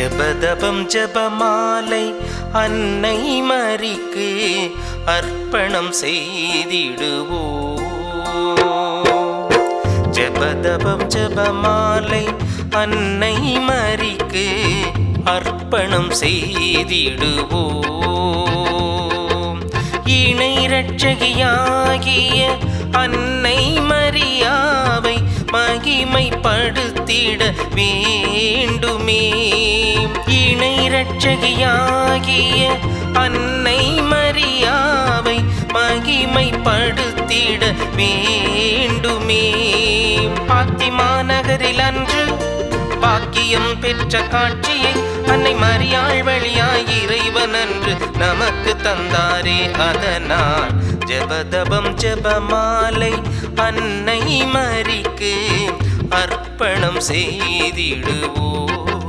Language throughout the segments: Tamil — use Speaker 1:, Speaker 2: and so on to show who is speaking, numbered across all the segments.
Speaker 1: ஜபதபம் ஜபமாலை அன்னை மரிக்கு அர்ப்பணம் செய்திடுவோம் ஜபதபம் ஜபமாலை அன்னை மரிக்கு அர்ப்பணம் செய்திடுவோம் இணை ரட்சகியாகிய அன்னை மரியாவை மகிமைப்படுத்திட வேண்டுமே இணை ரட்சகியாகிய அன்னை மரியாவை மகிமைப்படுத்திட வேண்டுமே பாத்திமா நகரில் அன்று பாக்கியம் பெற்ற காட்சியை அன்னை மரியாள் வழியாய் இறைவன் அன்று நமக்கு தந்தாரே அதனால் ஜபதபம் ஜபமாலை அன்னை மரிக்கு அர்ப்பணம் செய்திடுவோம்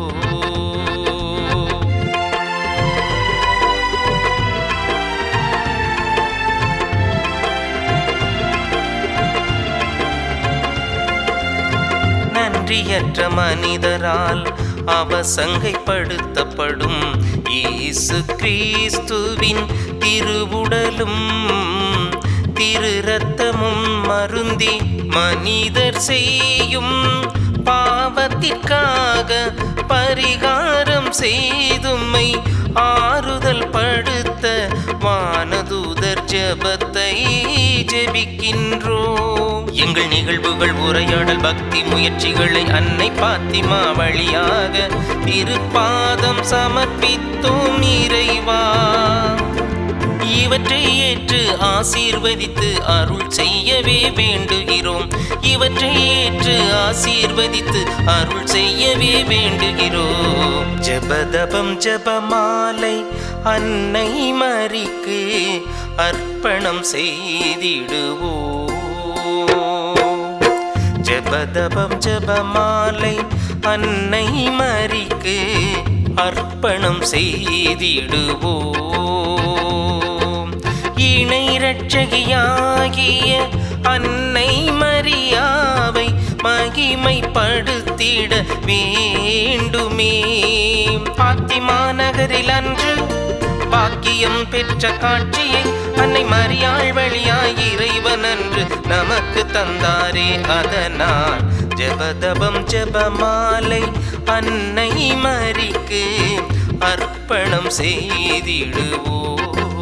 Speaker 1: நன்றியற்ற மனிதரால் அவசங்கைப்படுத்தப்படும் இயேசு கிறிஸ்துவின் திருவுடலும் திரு ரத்தமும் மருந்தி மனிதர் செய்யும் பாவத்திற்காக பரிகாரம் செய்தும்மை ஆறுதல் படுத்த வானதூதர் ஜபத்தை ஜெபிக்கின்றோம் எங்கள் நிகழ்வுகள் உரையாடல் பக்தி முயற்சிகளை அன்னை பாத்திமா வழியாக திருப்பாதம் சமர்ப்பித்தோம் இறைவா இவற்றை ஏற்று ஆசீர்வதித்து அருள் செய்யவே வேண்டுகிறோம் இவற்றை ஏற்று ஆசீர்வதித்து அருள் செய்யவே வேண்டுகிறோம் ஜபதபம் ஜபமாலை அன்னை மரிக்கு அர்ப்பணம் செய்திடுவோம் ஜபதபம் ஜபமாலை அன்னை மரிக்கு அர்ப்பணம் செய்திடுவோம் இணை ரட்சகியாகிய அன்னை மரியாவை மகிமைப்படுத்திட வேண்டுமே பாத்திமா நகரில் அன்று பாக்கியம் பெற்ற காட்சியை அன்னை மரியாள் வழியாய் இறைவன் அன்று நமக்கு தந்தாரே அதனால் ஜபதபம் ஜபமாலை அன்னை மரிக்கு அர்ப்பணம் செய்திடுவோம்